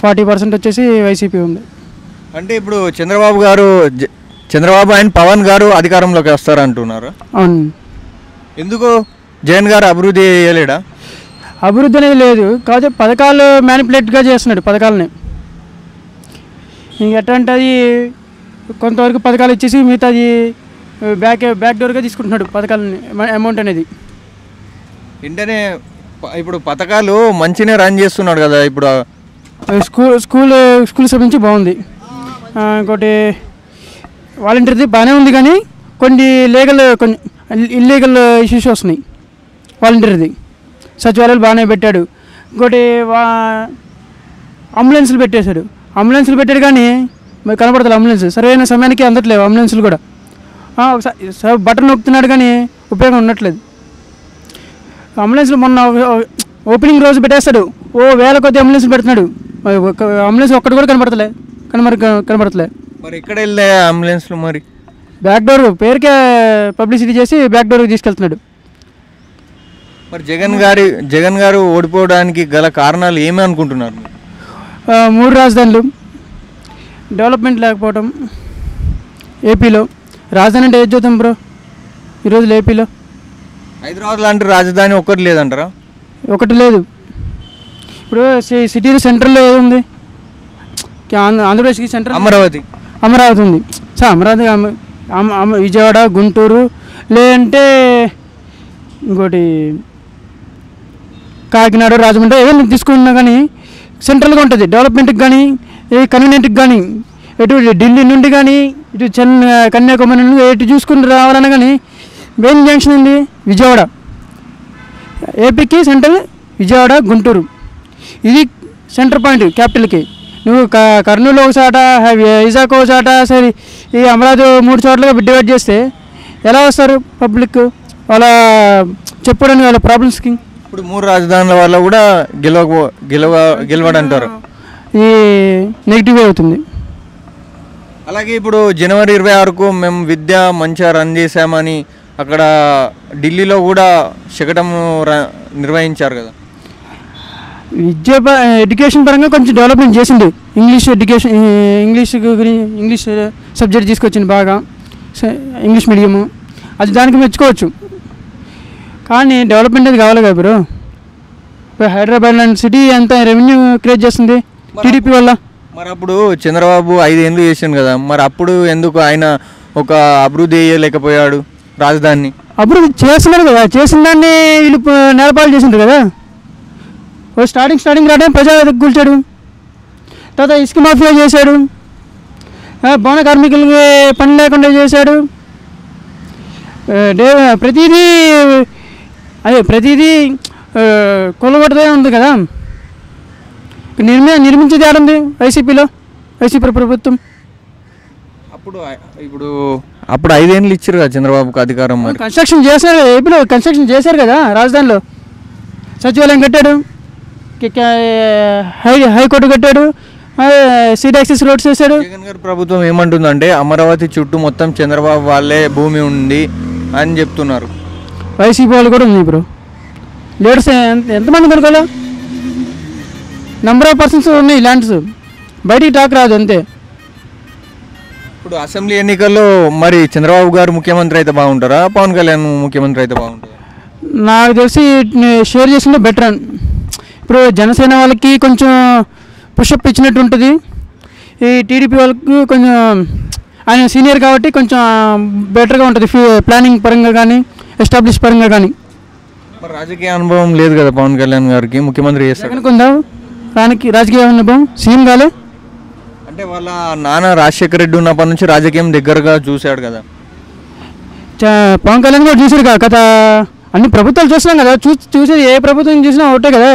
Forty percent వచ్చేసి YCP ఉంది అంటే ఇప్పుడు చంద్రబాబు గారు జ- చంద్రబాబు అండ్ పవన్ గారు అధికారంలోకి వస్తారంటున్నారు అవును ఎందుకు జగన్ గారు అభివృద్ధి చేయలేడా అభివృద్ధి అనేది లేదు కాకపోతే పథకాలు మ్యానిపులేట్గా చేస్తున్నాడు పథకాలని ఇంక ఎట్లా అంటే అది కొంతవరకు పథకాలు ఇచ్చేసి మిగతాది బ్యాక్ బ్యాక్ డోర్గా తీసుకుంటున్నాడు పథకాలని అమౌంట్ అనేది వెంటనే ప- ఇప్పుడు పథకాలు మంచినే రన్ చేస్తున్నాడు కదా ఇప్పుడు స్కూల్ స్కూల్ స్కూల్ సంబంధించి బాగుంది ఆ, ఇంకోటి వాలంటీర్ది బాగానే ఉంది కానీ కొన్ని లీగల్ కొన్ని ఇల్లీగల్ ఇష్యూస్ వస్తున్నాయి వాలంటీర్ది సచివాలయాలు బాగానే పెట్టాడు ఇంకోటి వా అంబులెన్స్లు పెట్టేశాడు అంబులెన్స్లు పెట్టాడు కానీ మరి కనపడతాయి అంబులెన్స్ సరైన సమయానికి అందట్లేవు అంబులెన్స్లు కూడా ఆ, ఒకసారి స- బటన్ నొక్కుతున్నాడు కానీ ఉపయోగం ఉండట్లేదు అంబులెన్స్లు మొన్న ఓ- ఓపెనింగ్ రోజు పెట్టేస్తాడు ఓ వేల కొద్ది అంబులెన్స్ పెడుతున్నాడు మరి ఒక అంబులెన్స్ ఒక్కటి కూడా కనపడతలే కనబడ కనపడతలే మరి ఎక్కడ వెళ్ళే అంబులెన్స్లు మరి బ్యాక్ డోర్ పేరుకే పబ్లిసిటీ చేసి బ్యాక్ డోర్కి తీసుకెళ్తున్నాడు మరి జగన్ గారి జగన్ గారు ఓడిపోవడానికి గల కారణాలు ఏమి అనుకుంటున్నారు మీరు? ఆ, మూడు రాజధానులు డెవలప్మెంట్ లేకపోవడం ఏపీలో రాజధాని అంటే ఏది చూద్దాం బ్రో ఈరోజు ఏపీలో హైదరాబాద్ లాంటి రాజధాని ఒక్కటి లేదంటారా ఒకటి లేదు ఇప్పుడు సి- సిటీలో సెంట్రల్లో ఏది ఉంది ఆంధ్ర- ఆంధ్రప్రదేశ్కి సెంట్రల్ అమరావతి అమరావతి ఉంది సార్ అమరావతి అమ- అమ- అమ- విజయవాడ గుంటూరు లేదంటే ఇంకోటి కాకినాడ రాజమండ్రి ఏదైనా తీసుకున్నా కానీ సెంట్రల్గా ఉంటుంది డెవలప్మెంట్కి కానీ ఏ కన్వీనియంట్కి కానీ ఎటు ఢిల్లీ నుండి కానీ ఇటు చెన్న కన్యాకుమారి నుండి ఎటు చూసుకుని రావాలన్నా కానీ మెయిన్ జంక్షన్ ఉంది విజయవాడ ఏపీకి సెంట్రల్ విజయవాడ గుంటూరు ఇది సెంటర్ పాయింట్ క్యాపిటల్కి నువ్వు క- కర్నూలు ఒక చాట వైజాగ్ ఒక చాట సరే ఈ అమరావతి మూడు చోట్లుగా డివైడ్ చేస్తే ఎలా వస్తారు పబ్లిక్ వాళ్ళ చెప్పుకోవడానికి వాళ్ళ ప్రాబ్లమ్స్కి ఇప్పుడు మూడు రాజధానుల వల్ల కూడా గెలవ గెలవ గెలవడంటారు ఈ నెగిటివ్ అవుతుంది అలాగే ఇప్పుడు జనవరి ఇరవై ఆరుకు మేము విద్య మంచిగా రన్ చేశామని అక్కడ ఢిల్లీలో కూడా శకటం ర- నిర్వహించారు కదా విద్య ప- ఎడ్యుకేషన్ పరంగా కొంచెం డెవలప్మెంట్ చేసింది ఇంగ్లీష్ ఎడ్యుకేషన్ ఇంగ్లీష్ గురించి ఇంగ్లీష్ సబ్జెక్ట్ తీసుకొచ్చింది బాగా స- ఇంగ్లీష్ మీడియము అది దానికి మెచ్చుకోవచ్చు కానీ డెవలప్మెంట్ అది కావాలి కదా బ్రో ఇప్పుడు హైదరాబాద్ లాంటి సిటీ ఎంత రెవెన్యూ క్రియేట్ చేస్తుంది టీడీపీ వల్ల మరి అప్పుడు చంద్రబాబు ఐదేళ్ళు చేసిండు కదా మరి అప్పుడు ఎందుకు ఆయన ఒక అభివృద్ధి చేయలేకపోయాడు రాజధానిని అభివృద్ధి చేస్తున్నారు కదా చేసిన దాన్ని వీళ్ళు ప- నేలపాలు చేసిండ్రు కదా ఓ స్టార్టింగ్ స్టార్టింగ్ రావడం ప్రజా కూల్చాడు తర్వాత ఇసుక మాఫియా చేశాడు ఆ, భవన కార్మికులకి పని లేకుండా చేశాడు ఆ, డే ప్రతిదీ అదే ప్రతిదీ కొలగొట్టదే ఉంది కదా నిర్మి నిర్మించేది ఏడుంది వైసీపీలో వైసీపీ ప్రభుత్వం అప్పుడు ఆ- ఇప్పుడు అప్పుడు ఐదేళ్ళు ఇచ్చారు కదా చంద్రబాబుకు అధికారం మరి కన్స్ట్రక్షన్ చేశారు కదా ఏపీలో కన్స్ట్రక్షన్ చేశారు కదా రాజధానిలో సచివాలయం కట్టాడు కి- కి- హై హైకోర్టు కట్టాడు సీట్ యాక్సెస్ రోడ్స్ వేశాడు జగన్ గారి ప్రభుత్వం ఏమంటుందంటే అమరావతి చుట్టూ మొత్తం చంద్రబాబు వాళ్ళే భూమి ఉంది అని చెప్తున్నారు వైసీపీ వాళ్ళు కూడా ఉంది ఇప్పుడు లీడర్స్ ఎంత ఎంతమంది కొనుక్కోలే నెంబర్ ఆఫ్ పర్సన్స్ ఉన్నాయి ల్యాండ్స్ బయటికి టాక్ రాదు అంతే ఇప్పుడు అసెంబ్లీ ఎన్నికల్లో మరి చంద్రబాబు గారు ముఖ్యమంత్రి అయితే బాగుంటారా పవన్ కళ్యాణ్ ముఖ్యమంత్రి అయితే బాగుంటారా నాకు తెలిసి షేర్ చేసుకుంటే బెటర్ అని ఇప్పుడు జనసేన వాళ్ళకి కొంచెం పుషప్ ఇచ్చినట్టు ఉంటుంది ఈ టీడీపీ వాళ్ళకి కొంచెం ఆయన సీనియర్ కాబట్టి కొంచెం బెటర్గా ఉంటుంది ప్లానింగ్ పరంగా కానీ ఎస్టాబ్లిష్ పరంగా కానీ మరి రాజకీయ అనుభవం లేదు కదా పవన్ కళ్యాణ్ గారికి ముఖ్యమంత్రి చేస్తాడు జగన్ కొందా రానికి రాజకీయ అనుభవం సీఎం కాలే అంటే వాళ్ళ నాన్న రాజశేఖర రెడ్డి ఉన్నప్పటి నుంచి రాజకీయం దగ్గరగా చూశాడు కదా చ- పవన్ కళ్యాణ్ కూడా చూసారు కదా గత అన్ని ప్రభుత్వాలు చూస్తున్నాం కదా చూ చూసేది ఏ ప్రభుత్వం చూసినా ఒకటే కదా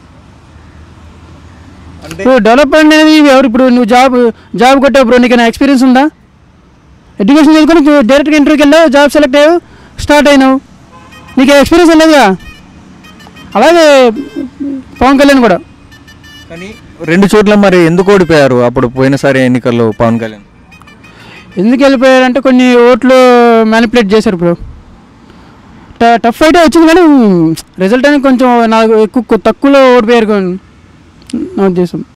అంటే ఇప్పుడు డెవలప్మెంట్ అనేది ఎవరు ఇప్పుడు నువ్వు జాబ్ జాబ్ కొట్టావు బ్రో నీకైనా ఎక్స్పీరియన్స్ ఉందా ఎడ్యుకేషన్ చదువుకొని డైరెక్ట్గా ఇంటర్వ్యూకి వెళ్ళావు జాబ్ సెలెక్ట్ అయ్యావు స్టార్ట్ అయినావు నీకు ఎక్స్పీరియన్స్ లేదుగా అలాగే పవన్ కళ్యాణ్ కూడా కానీ రెండు చోట్ల మరి ఎందుకు ఓడిపోయారు అప్పుడు పోయినసారి ఎన్నికల్లో పవన్ కళ్యాణ్ ఎందుకు వెళ్ళిపోయారంటే కొన్ని ఓట్లు మ్యానిపులేట్ చేశారు బ్రో టఫ్ అయితే వచ్చింది కానీ రిజల్ట్ అనేది కొంచెం నాకు ఎక్కువ తక్కువలో ఓడిపోయారు నా ఉద్దేశం